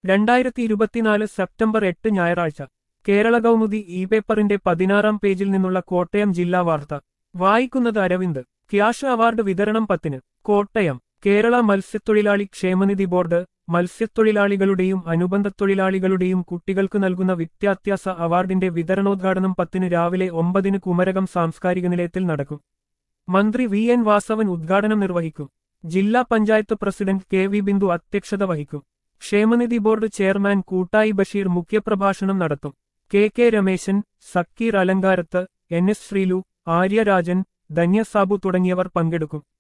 രണ്ടായിരത്തി ഇരുപത്തിനാല് സെപ്റ്റംബർ എട്ട് ഞായറാഴ്ച കേരള കൗമുദി ഇ പേപ്പറിന്റെ പതിനാറാം പേജിൽ നിന്നുള്ള കോട്ടയം ജില്ലാ വാർത്ത വായിക്കുന്നത് അരവിന്ദ് ക്യാഷ് അവാർഡ് വിതരണം പത്തിന് കോട്ടയം കേരള മത്സ്യത്തൊഴിലാളി ക്ഷേമനിധി ബോർഡ് മത്സ്യത്തൊഴിലാളികളുടെയും അനുബന്ധ തൊഴിലാളികളുടെയും കുട്ടികൾക്ക് നൽകുന്ന വിദ്യാഭ്യാസ അവാർഡിന്റെ വിതരണോദ്ഘാടനം പത്തിന് രാവിലെ ഒമ്പതിന് കുമരകം സാംസ്കാരിക നിലയത്തിൽ നടക്കും മന്ത്രി വി എൻ വാസവൻ ഉദ്ഘാടനം നിർവഹിക്കും ജില്ലാ panchayat president K V Bindu അധ്യക്ഷത വഹിക്കും ക്ഷേമനിധി ബോർഡ് ചെയർമാൻ കൂട്ടായി ബഷീർ മുഖ്യപ്രഭാഷണം നടത്തും K K Rameshan Zakir Alankarath N S Sreelu Aryarajan Dhanyasabu തുടങ്ങിയവർ പങ്കെടുക്കും